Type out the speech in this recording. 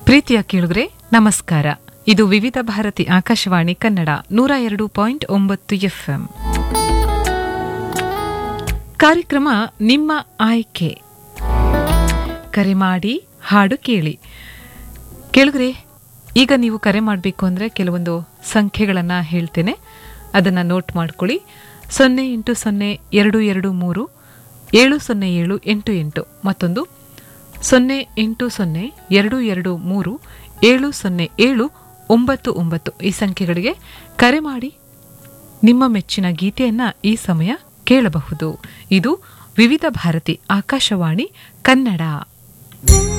ಪ್ರೀತಿಯ ಕೇಳುಗರೆ ನಮಸ್ಕಾರ ಇದು ವಿವಿಧ ಭಾರತಿ ಆಕಾಶವಾಣಿ ಕನ್ನಡ ನೂರ ಎರಡು ಪಾಯಿಂಟ್ ಒಂಬತ್ತು ಎಫ್ಎಂ ಕಾರ್ಯಕ್ರಮ ನಿಮ್ಮ ಆಯ್ಕೆ ಕರೆ ಮಾಡಿ ಹಾಡು ಕೇಳಿ ಕೇಳುಗರೆ ಈಗ ನೀವು ಕರೆ ಮಾಡಬೇಕು ಅಂದರೆ ಕೆಲವೊಂದು ಸಂಖ್ಯೆಗಳನ್ನು ಹೇಳ್ತೇನೆ ಅದನ್ನು ನೋಟ್ ಮಾಡ್ಕೊಳ್ಳಿ ಸೊನ್ನೆ ಎಂಟು ಸೊನ್ನೆ ಎರಡು ಎರಡು ಮೂರು ಏಳು ಸೊನ್ನೆ ಏಳು ಎಂಟು ಎಂಟು ಮತ್ತೊಂದು ಸೊನ್ನೆ ಎಂಟು ಸೊನ್ನೆ ಎರಡು ಎರಡು ಮೂರು ಏಳು ಸೊನ್ನೆ ಏಳು ಒಂಬತ್ತು ಒಂಬತ್ತು ಈ ಸಂಖ್ಯೆಗಳಿಗೆ ಕರೆ ಮಾಡಿ ನಿಮ್ಮ ಮೆಚ್ಚಿನ ಗೀತೆಯನ್ನ ಈ ಸಮಯ ಕೇಳಬಹುದು ಇದು ವಿವಿಧ ಭಾರತಿ ಆಕಾಶವಾಣಿ ಕನ್ನಡ